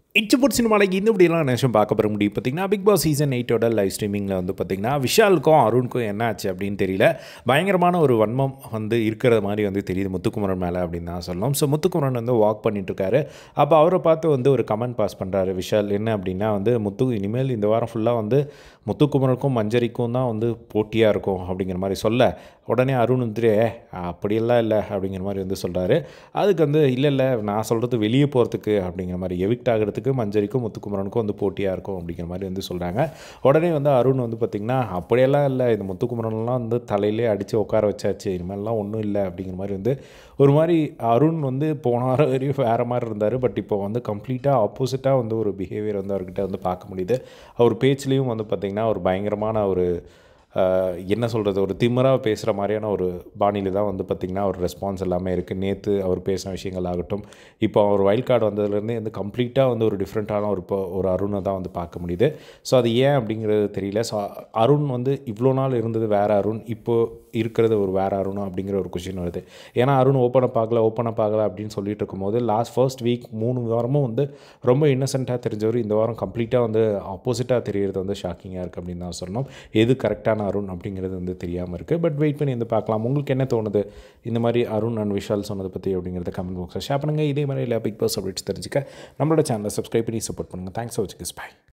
இச்சபுட் சினிமாலைக்கு இந்த இப்படியெல்லாம் நிமிஷம் பார்க்க போகிற முடியும் பார்த்தீங்கன்னா பிக் பாஸ் சீசன் எயிட்டோட லைவ் ஸ்ட்ரீமிங்கில் வந்து பார்த்திங்கன்னா விஷாலுக்கும் அருணுக்கும் என்ன ஆச்சு அப்படின்னு தெரியல பயங்கரமான ஒரு வன்மம் வந்து இருக்கிற மாதிரி வந்து தெரியுது முத்துக்குமரன் மேலே அப்படின்னு தான் சொல்லணும் ஸோ முத்துக்குமரன் வந்து வாக் பண்ணிட்டு இருக்காரு அப்போ அவரை பார்த்து வந்து ஒரு கமெண்ட் பாஸ் பண்ணுறாரு விஷால் என்ன அப்படின்னா வந்து முத்து இனிமேல் இந்த வாரம் ஃபுல்லாக வந்து முத்துக்குமரனுக்கும் மஞ்சரிக்கும் தான் வந்து போட்டியாக இருக்கும் அப்படிங்கிற மாதிரி சொல்ல உடனே அருண் வந்துட்டு "ஏ, அப்படியெல்லாம் இல்லை அப்படிங்கிற மாதிரி வந்து சொல்கிறாரு அதுக்கு வந்து இல்லை இல்லை நான் சொல்கிறது வெளியே போகிறதுக்கு அப்படிங்கிற மாதிரி எவிக்ட் ஆகிறதுக்கு மஞ்சரிக்கும் முத்துக்குமரனுக்கும் வந்து போட்டியாக இருக்கும் அப்படிங்கிற மாதிரி வந்து சொல்கிறாங்க உடனே வந்து அருண் வந்து பார்த்திங்கன்னா அப்படியெல்லாம் இல்லை இந்த முத்துக்குமரன்லாம் வந்து தலையிலே அடித்து உட்கார வச்சாச்சு இனிமேல்லாம் ஒன்றும் இல்லை அப்படிங்கிற மாதிரி வந்து ஒரு மாதிரி அருண் வந்து போன வாரம் வரையும் வேறு மாதிரி இருந்தார் பட் இப்போ வந்து கம்ப்ளீட்டாக ஆப்போசிட்டாக வந்து ஒரு பிஹேவியர் வந்து அவர்கிட்ட வந்து பார்க்க முடியுது அவர் பேச்சுலேயும் வந்து பார்த்திங்கன்னா ஒரு பயங்கரமான ஒரு ஆஹ், என்ன சொல்கிறது ஒரு திமிராக பேசுகிற மாதிரியான ஒரு பாணியில் தான் வந்து பார்த்திங்கன்னா ஒரு ரெஸ்பான்ஸ் எல்லாமே இருக்குது நேற்று அவர் பேசின விஷயங்கள் ஆகட்டும் இப்போ அவர் வைல்ட் கார்டு வந்ததுலேருந்து வந்து கம்ப்ளீட்டாக வந்து ஒரு டிஃப்ரெண்ட்டான ஒரு இப்போ ஒரு அருணை தான் வந்து பார்க்க முடியுது ஸோ அது ஏன் அப்படிங்கிறது தெரியல ஸோ அருண் வந்து இவ்வளோ நாள் இருந்தது வேறு அருண் இப்போ இருக்கிறது ஒரு வேறு அருணா அப்படிங்கிற ஒரு கொஷின் வருது ஏன்னா அருண் ஓப்பனை பார்க்கல ஓப்பனை பார்க்கல அப்படின்னு சொல்லிட்டு இருக்கும்போது லாஸ்ட் ஃபர்ஸ்ட் வீக் மூணு வாரமும் வந்து ரொம்ப இன்னசென்ட்டாக தெரிஞ்சவர் இந்த வாரம் கம்ப்ளீட்டாக வந்து ஆப்போசிட்டாக தெரியறது வந்து ஷாக்கிங்காக இருக்குது அப்படின்னு தான் சொல்லணும் எது கரெக்டான அருண் அப்படிங்கிறது வந்து தெரியாமல் இருக்குது பட் வெயிட் பண்ணி வந்து பார்க்கலாம் உங்களுக்கு என்ன தோணுது இந்த மாதிரி அருண் அண்ட் விஷால் சொன்னதை பற்றி அப்படிங்கிறத கமெண்ட் பாக்ஸில் ஷேர் பண்ணுங்கள் இதே மாதிரி இல்லை பிக் பாஸ் அப்டேட்ஸ் தெரிஞ்சுக்க நம்மளோட சேனலை சப்ஸ்கிரைப் பண்ணி சப்போர்ட் பண்ணுங்கள் தேங்க்ஸ் ஃபார் வாட்சிங் பை